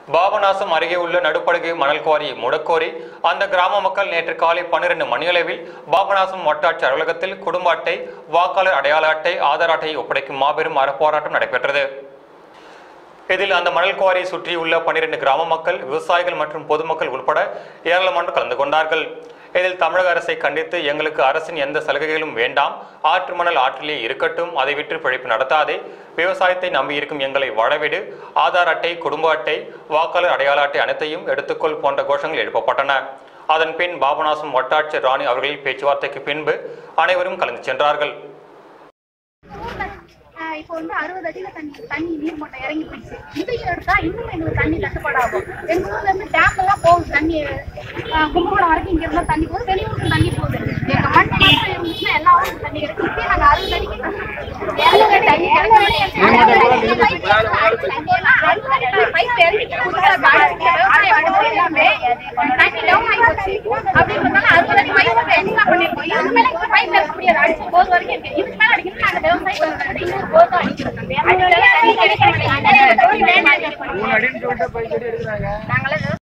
பாபநாசம் அருகே உள்ள நடுப்படுகை மணல் குவாரியை முடக்கோரி அந்த கிராம மக்கள் நேற்று காலை பன்னிரண்டு மணியளவில் பாபநாசம் வட்டாட்சியர் அலுவலகத்தில் குடும்ப அட்டை வாக்காளர் அடையாள அட்டை ஆதார் அட்டையை ஒப்படைக்கும் மாபெரும் அறப்போராட்டம் நடைபெற்றது இதில் அந்த மணல் குவாரியை சுற்றியுள்ள பன்னிரண்டு கிராம மக்கள் விவசாயிகள் மற்றும் பொதுமக்கள் உட்பட ஏராளமானோர் கலந்து கொண்டார்கள் இதில் தமிழக அரசை கண்டித்து எங்களுக்கு அரசின் எந்த சலுகைகளும் வேண்டாம் ஆற்று மணல் ஆற்றிலே இருக்கட்டும் அதை விற்று பிழைப்பு நடத்தாதே விவசாயத்தை நம்பியிருக்கும் எங்களை வாழவிடு ஆதார் அட்டை குடும்ப அட்டை வாக்காளர் அடையாள அட்டை அனைத்தையும் எடுத்துக்கொள் போன்ற கோஷங்கள் எழுப்பப்பட்டன அதன் பின் பாபநாசம் வட்டாட்சியர் ராணி அவர்களின் பேச்சுவார்த்தைக்கு பின்பு அனைவரும் கலந்து சென்றார்கள் ஆஹ் இப்போ வந்து அறுபது அடியில தண்ணி தண்ணி நீர் மட்டம் இறங்கி போயிடுச்சு இதையும் எடுத்தா இன்னும் எங்களுக்கு தண்ணி தட்டுப்பாடாகும் எங்க ஊர்ல இருந்து டேம்ல எல்லாம் போகுது தண்ணி ஆஹ் கும்பகோணம் வரைக்கும் இங்க இருந்தா தண்ணி போகுது வெளியூருக்கு தண்ணி போகுது எங்க மண் மட்டும் இருந்துச்சுன்னா எல்லா ஊருக்கும் தண்ணி கிடைக்கும் இப்பயே நாங்க அறுபது அடிக்கு ஏழு அடி தண்ணி பைப் இறங்கி புதுசா காடு விவசாயம் பண்ணுறது எல்லாமே தண்ணி டவுன் ஆகி போச்சு அப்படின்றதால அறுபது அடி பைப் மட்டும் எக்ஸ்ட்ரா பண்ணிருக்கோம் இதுக்கு மேல பைப் இறக்க முடியாது அடிச்சு போது வரைக்கும் இருக்கு இதுக்கு மேல அடிக்கணும் நாங்க விவசாயம் பண்ணுறது இன்னொரு போது அடிக்கிறது நாங்களாம் விவசாயம்